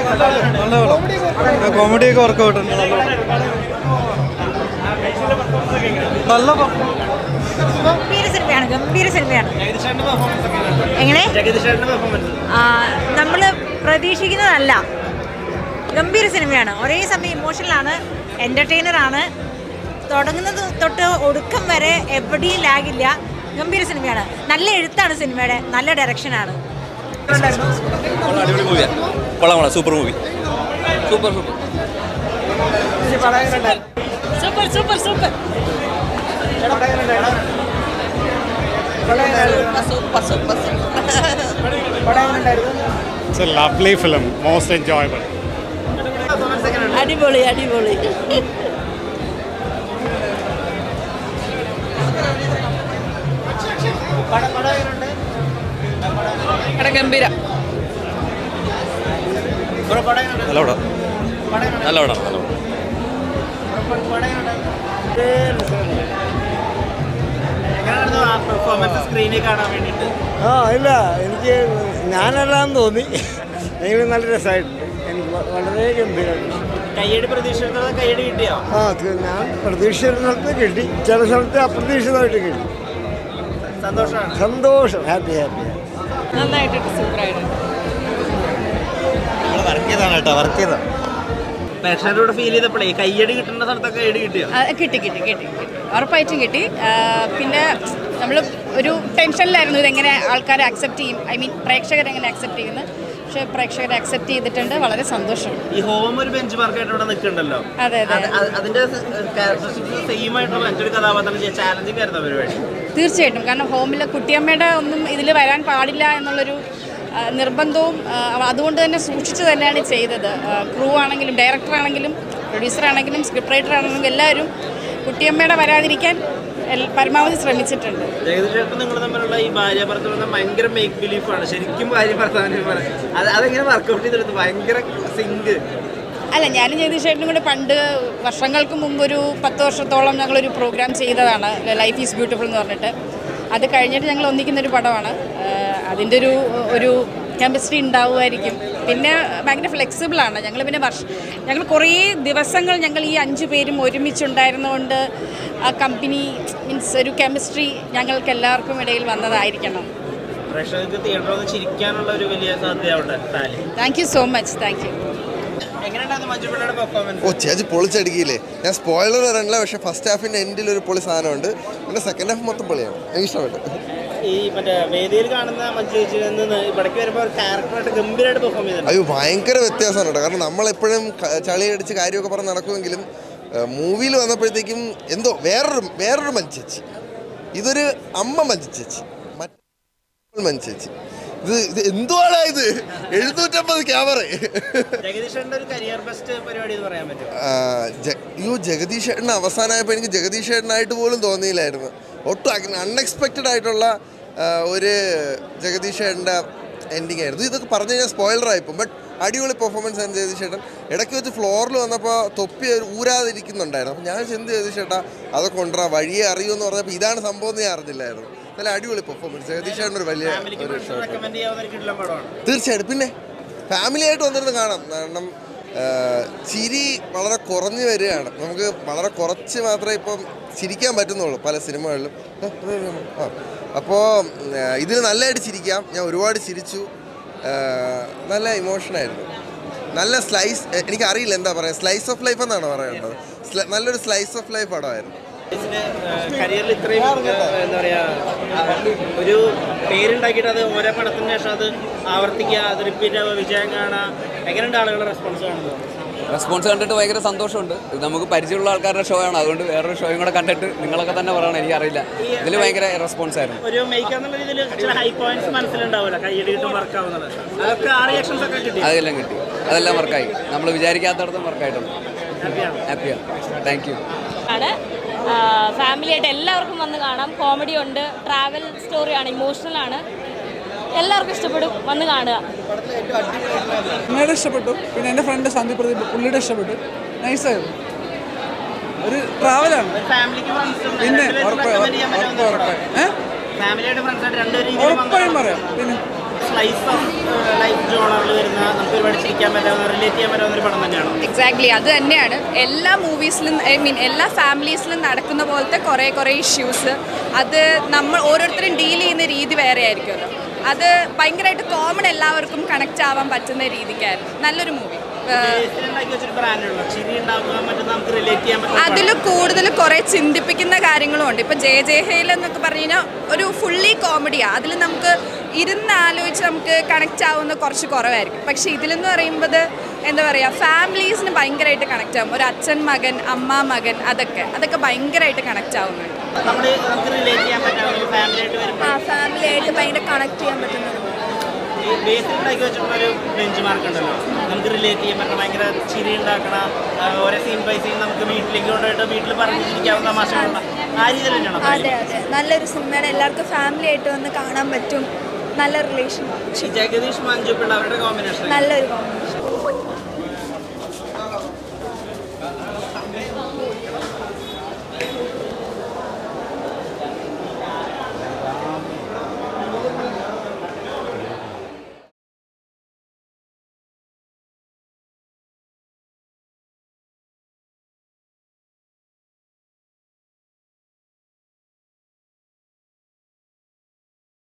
നല്ല കോമഡി ഒക്കെ വർക്കൗട്ട് ഉണ്ട് നല്ല ഗംഭീര സിനിമയാണ് ഗംഭീര സിനിമയാണ് എങ്ങനെ നമ്മൾ പ്രതീക്ഷിക്കുന്നതല്ല ഗംഭീര സിനിമയാണ് ഒരേ സമയം ഇമോഷണലാണ് എൻ്റർടൈനർ ആണ് തുടങ്ങുന്നത് തൊട്ട് ഒടുക്കം വരെ എവിടെയും ലാഗില്ല ഗംഭീര സിനിമയാണ് നല്ല എഴുത്താണ് സിനിമയുടെ നല്ല ഡയറക്ഷനാണ് അടിപൊളി മൂവിയാ കൊള്ളാം കൊള്ളാം super movie super super super super super It's a lovely film, most enjoyable. അടിപൊളി അടിപൊളി ഗംഭീരം നല്ല പടം നല്ല പടം നല്ല പടം സ്ക്രീനിൽ കാണാൻ വേണ്ടിയിട്ട് ആ ഇല്ല എനിക്ക് ഞാനല്ലാന്ന് തോന്നി എങ്കിലും നല്ല രസമായിട്ടുണ്ട് എനിക്ക് വ- വളരെ ഗംഭീരമായിട്ട് കയ്യടി പ്രതീക്ഷിക്കുന്നത് കയ്യടി കിട്ടിയോ ആ ക- ഞാൻ പ്രതീക്ഷിച്ച സ്ഥലത്ത് കിട്ടി ചില സ്ഥലത്ത് അപ്രതീക്ഷിതമായിട്ട് കിട്ടി സന്തോഷമാണ് സന്തോഷം ഹാപ്പി ഹാപ്പി നന്നായിട്ടുണ്ട് സൂപ്പറായിട്ടുണ്ട് വർക്ക് ചെയ്താണ് കേട്ടോ വർക്ക് ചെയ്താ പ്രേക്ഷകരോട് ഫീൽ ചെയ്തപ്പോഴേ കയ്യടി കിട്ടുന്ന സ്ഥലത്തൊക്കെ കയ്യടി കിട്ടിയോ ആ, കിട്ടി കിട്ടി കിട്ടി കിട്ടി ഉറപ്പായിട്ടും കിട്ടി ആ, പിന്നെ നമ്മൾ ഒരു ടെൻഷനിലായിരുന്നു ഇതെങ്ങനെ ആൾക്കാരെ അക്സെപ്റ്റ് ചെയ്യും ഐ മീൻ പ്രേക്ഷകർ എങ്ങനെ അക്സെപ്റ്റ് ചെയ്യുന്നു പക്ഷേ പ്രേക്ഷകരെ അക്സെപ്റ്റ് ചെയ്തിട്ടുണ്ട് വളരെ സന്തോഷം ഈ ഹോം ഒരു ബെഞ്ച് മാർക്കായിട്ട് ഇവിടെ നിൽക്കുന്നുണ്ടല്ലോ അതെ അതെ അത് അത് അതിന്റെ ക്യാരക്ടറിസ്റ്റിക്സ് സെയിം ആയിട്ടുള്ള മറ്റൊരു കഥാപാത്രം ചെയ്യാൻ ചാലഞ്ചിങ് ആയിരുന്നു പരിപാടി തീർച്ചയായിട്ടും കാരണം ഹോമിൽ കുട്ടിയമ്മയുടെ ഒന്നും ഇതിൽ വരാൻ പാടില്ല എന്നുള്ളൊരു ആ, നിർബന്ധവും ആ, അതുകൊണ്ട് തന്നെ സൂക്ഷിച്ചു തന്നെയാണ് ചെയ്തത് ക്രൂ ആണെങ്കിലും ഡയറക്ടർ ആണെങ്കിലും പ്രൊഡ്യൂസർ ആണെങ്കിലും സ്ക്രിപ്റ്റ് റൈറ്റർ ആണെങ്കിലും എല്ലാവരും കുട്ടിയമ്മയുടെ വരാതിരിക്കാൻ എൽ- പരമാവധി ശ്രമിച്ചിട്ടുണ്ട് ജഗദീഷേട്ടൻ നിങ്ങൾ തമ്മിലുള്ള ഈ ഭാര്യ ഭർത്തൃബന്ധം ഭയങ്കര മേക്ക് ബിലീഫാണ് ശരിക്കും ഭാര്യ ഭർത്താവിനെ അത് അതെങ്ങനെ വർക്കൗട്ട് ചെയ്തെടുത്ത് ഭയങ്കര സിങ്ക് അല്ല ഞാനും ജഗദീഷേട്ടനും കൂടെ പണ്ട് വർഷങ്ങൾക്ക് മുമ്പ് ഒരു പത്ത് വർഷത്തോളം ഞങ്ങളൊരു പ്രോഗ്രാം ചെയ്തതാണ് ലൈഫ് ഈസ് ബ്യൂട്ടിഫുൾ എന്ന് പറഞ്ഞിട്ട് അത് കഴിഞ്ഞിട്ട് ഞങ്ങൾ ഒന്നിക്കുന്ന ഒരു പടമാണ് അതിൻ്റെ ഒരു ഒരു കെമിസ്ട്രി ഉണ്ടാവുമായിരിക്കും പിന്നെ ഭയങ്കര ഫ്ലെക്സിബിളാണ് ഞങ്ങൾ പിന്നെ വർഷ ഞങ്ങൾ കുറേ ദിവസങ്ങൾ ഞങ്ങൾ ഈ അഞ്ച് പേരും ഒരുമിച്ചുണ്ടായിരുന്നതുകൊണ്ട് ആ കമ്പനി മീൻസ് ഒരു കെമിസ്ട്രി ഞങ്ങൾക്ക് എല്ലാവർക്കും ഇടയിൽ വന്നതായിരിക്കണം പ്രേക്ഷകർക്ക് തിയേറ്ററിൽ ഒന്ന് ചിരിക്കാനുള്ള ഒരു വലിയ സാധ്യത താലി thank you so much thank you എങ്ങനെയുണ്ടായിരുന്നു മഞ്ജുപിള്ളയുടെ പെർഫോമൻസ് ഓ ചേച്ചി പൊളിച്ചടിക്കില്ലേ ഞാൻ സ്പോയിലർ വരണില്ല പക്ഷേ ഫസ്റ്റ് ഹാഫിൻ്റെ എൻഡിൽ ഒരു പൊളി സാധനമുണ്ട് പിന്നെ സെക്കൻഡ് ഹാഫ് മൊത്തം പൊളിയാണ് എനിക്ക് ഇഷ്ടപ്പെട്ടു ഈ മറ്റേ വേദിയിൽ കാണുന്ന മഞ്ജു ചേച്ചിയിൽ നിന്ന് ഇവിടേക്ക് വരുമ്പോൾ ഒരു ക്യാരക്ടറായിട്ട് ഗംഭീരമായിട്ട് പെർഫോം ചെയ്തിട്ടുണ്ട് അയ്യോ ഭയങ്കര വ്യത്യാസമാണ് കേട്ടോ കാരണം നമ്മളെപ്പോഴും ക- ചളി അടിച്ച് കാര്യമൊക്കെ പറഞ്ഞ് നടക്കുമെങ്കിലും മൂവിയിൽ വന്നപ്പോഴത്തേക്കും എന്തോ വേറൊരു വേറൊരു മഞ്ചേച്ചി ഇതൊരു അമ്മ മഞ്ചേച്ചി മറ്റേ മഞ്ചേച്ചി ഇത് ഇത് എന്തുവാടാ ഇത് എഴുന്നൂറ്റമ്പത് ക്യാമറ ജഗദീഷേട്ടൻ്റെ ഒരു കരിയർ ബെസ്റ്റ് പരിപാടി എന്ന് പറയാൻ പറ്റും അയ്യോ ജഗദീഷ് ഏട്ടൻ അവസാനമായപ്പോൾ എനിക്ക് ജഗദീഷ് ഏട്ടനായിട്ട് പോലും തോന്നിയില്ലായിരുന്നു ഒട്ടും അൺഎക്സ്പെക്റ്റഡ് ആയിട്ടുള്ള ആ, ഒരു ജഗദീഷ് ഏട്ടൻ്റെ എൻഡിങ് ആയിരുന്നു ഇതൊക്കെ പറഞ്ഞു കഴിഞ്ഞാൽ സ്പോയിലർ ആയിപ്പോൾ ബട്ട് അടിപൊളി പെർഫോമൻസ് ആയിരുന്നു ജഗദീഷ് ഏട്ടൻ ഇടയ്ക്ക് വെച്ച് ഫ്ലോറിൽ വന്നപ്പോൾ തൊപ്പി ഒരു ഊരാതിരിക്കുന്നുണ്ടായിരുന്നു അപ്പോൾ ഞാൻ ചെന്ത് ജഗദീഷ് ഏട്ടാ അതൊക്കെ കൊണ്ടുവരാം വഴിയെ അറിയുമെന്ന് പറഞ്ഞപ്പോൾ ഇതാണ് സംഭവം എന്ന് ഞാൻ അറിഞ്ഞില്ലായിരുന്നു നല്ല അടിപൊളി പെർഫോമൻസ് ജഗദീഷ് ഏട്ടൻ ഒരു വലിയ ഫാമിലിക്ക് ഒരു ഷോട്ട് റെക്കമെൻഡ് ചെയ്യാവുന്ന ഒരു കിട്ടുന്ന പടമാണ് തീർച്ചയായിട്ടും പിന്നെ ഫാമിലി ആയിട്ട് വന്നിരുന്ന് കാണാം കാരണം ആ, ചിരി വളരെ കുറഞ്ഞു വരികയാണ് നമുക്ക് വളരെ കുറച്ച് മാത്രമേ ഇപ്പം ചിരിക്കാൻ പറ്റുന്നുള്ളൂ പല സിനിമകളിലും ആ അപ്പോൾ ഇതിൽ നല്ലതായിട്ട് ചിരിക്കാം ഞാൻ ഒരുപാട് ചിരിച്ചു ആ, നല്ല ഇമോഷനായിരുന്നു നല്ല സ്ലൈസ് എനിക്കറിയില്ല എന്താ പറയുക സ്ലൈസ് ഓഫ് ലൈഫ് എന്നാണ് പറയേണ്ടത് സ്ല- നല്ലൊരു സ്ലൈസ് ഓഫ് ലൈഫ് പടമായിരുന്നു കരിയറിൽ ഇത്രയും ഏഹ്, എന്താ പറയാ ആ, ഒരു പേരുണ്ടാക്കിയിട്ട് അത് ഓരോ പടത്തിന് ശേഷം അത് ആവർത്തിക്കുക അത് റിപ്പീറ്റ് ആവുക വിജയം കാണുക എങ്ങനെയുണ്ട് ആളുകളുടെ റെസ്പോൺസ് കാണുന്നത് റെസ്പോൺസ് കണ്ടിട്ട് ഭയങ്കര സന്തോഷമുണ്ട് ഇത് നമുക്ക് പരിചയമുള്ള ആൾക്കാരുടെ ഷോ ആണ് അതുകൊണ്ട് വേറൊരു ഷോയും കൂടെ കണ്ടിട്ട് നിങ്ങളൊക്കെ തന്നെ പറയണം എനിക്കറിയില്ല ഇതിൽ ഭയങ്കര റെസ്പോൺസ് ആയിരുന്നു ഒരു മേക്ക് എന്നുള്ള രീതിയിൽ ചില ഹൈ പോയിന്റ്സ് മനസ്സിലുണ്ടാവില്ല കൈയടി കിട്ടും വർക്ക് ആവുന്നത് അതൊക്കെ ആ റിയാക്ഷൻസ് ഒക്കെ കിട്ടി അതെല്ലാം കിട്ടി അതെല്ലാം വർക്കായി നമ്മൾ വിചാരിക്കാത്തടത്തും വർക്കായിട്ടുണ്ട് ഹാപ്പിയാണ് ഹാപ്പിയാണ് താങ്ക് യു ആണ് ഫാമിലി ആയിട്ട് എല്ലാവർക്കും വന്ന് കാണാം കോമഡി ഉണ്ട് ട്രാവൽ സ്റ്റോറിയാണ് ഇമോഷണൽ ആണ് എല്ലാവർക്കും ഇഷ്ടപ്പെടും വന്ന് കാണുക അമ്മയുടെ ഇഷ്ടപ്പെട്ടു പിന്നെ എൻ്റെ ഫ്രണ്ട് സന്ദീപ് പ്രദീപ് പുള്ളിയുടെ ഇഷ്ടപ്പെട്ടു നൈസായിരുന്നു ഒരു ട്രാവലാണ് ഫാമിലിക്ക് ഫ്രണ്ട്സും പിന്നെ ഉറപ്പായും ഉറപ്പായും ഉറപ്പായും ഏ ഫാമിലിയായിട്ട് ഫ്രണ്ട്സായിട്ട് രണ്ടുപേരും ഉറപ്പായും പറയാം പിന്നെ സ്ലൈസ് ഓഫ് ലൈഫ് ജോണറിൽ വരുന്ന നമുക്ക് ഒരുപാട് ചിരിക്കാൻ പറ്റാവുന്ന റിലേറ്റ് ചെയ്യാൻ പറ്റാവുന്ന ഒരു പടം തന്നെയാണോ എക്സാക്ട്ലി അത് തന്നെയാണ് എല്ലാ മൂവീസിലും ഐ മീൻ എല്ലാ ഫാമിലീസിലും നടക്കുന്ന പോലത്തെ കുറേ കുറേ ഇഷ്യൂസ് അത് നമ്മൾ ഓരോരുത്തരും ഡീൽ ചെയ്യുന്ന രീതി വേറെ ആയിരിക്കുമല്ലോ അത് ഭയങ്കരമായിട്ട് കോമൺ എല്ലാവർക്കും കണക്റ്റ് ആവാൻ പറ്റുന്ന രീതിക്കായിരുന്നു നല്ലൊരു മൂവി ഉണ്ടാക്കി വെച്ചൊരു ബ്രാൻഡുള്ളൂ ചിരി ഉണ്ടാക്കാൻ പറ്റുന്ന നമുക്ക് റിലേറ്റ് ചെയ്യാൻ പറ്റുന്ന ഒരു അതിൽ കൂടുതൽ കുറേ ചിന്തിപ്പിക്കുന്ന കാര്യങ്ങളും ഉണ്ട് ഇപ്പം ജയ ജയ ഹേൽ എന്നൊക്കെ പറഞ്ഞു കഴിഞ്ഞാൽ ഒരു ഫുള്ളി കോമഡിയാണ് അതിൽ നമുക്ക് ഇരുന്ന് ആലോചിച്ച് നമുക്ക് കണക്ട് ആവുന്ന കുറച്ച് കുറവായിരിക്കും പക്ഷേ ഇതിലെന്ന് പറയുമ്പോൾ എന്താ പറയുക ഫാമിലീസിന് ഭയങ്കരമായിട്ട് കണക്റ്റ് ആവും ഒരു അച്ഛൻ മകൻ അമ്മ മകൻ അതൊക്കെ അതൊക്കെ ഭയങ്കരമായിട്ട് കണക്റ്റ് ആവുന്നുണ്ട് നമ്മൾ നമുക്ക് റിലേറ്റ് ചെയ്യാൻ പറ്റാവുന്ന ഒരു ഫാമിലി ആയിട്ട് വരുമ്പോൾ ഫാമിലി ആയിട്ട് ഭയങ്കര കണക്ട് ചെയ്യാൻ പറ്റുന്ന ഈ ബേസിൽ ഉണ്ടാക്കി വെച്ചിട്ടുള്ള ഒരു ബെഞ്ച് മാർക്ക് ഉണ്ടല്ലോ നമുക്ക് റിലേറ്റ് ചെയ്യാൻ പറ്റുന്ന ഭയങ്കര ചിരി ഉണ്ടാക്കണ ആ, ഓരോ സീൻ ബൈ സീൻ നമുക്ക് വീട്ടിലേക്ക് കൊണ്ടുപോയിട്ട് വീട്ടിൽ പറഞ്ഞിരിക്കാവുന്ന തമാശകളുള്ള ആ രീതിയിൽ തന്നെയാണോ അതെ അതെ നല്ലൊരു സിനിമയാണ് എല്ലാവർക്കും ഫാമിലി ആയിട്ട് വന്ന് കാണാൻ പറ്റും നല്ല റിലേഷൻ ഈ ജഗദീഷ് മഞ്ജു പിള്ള അവരുടെ കോമ്പിനേഷൻ നല്ലൊരു കോമ്പിനേഷൻ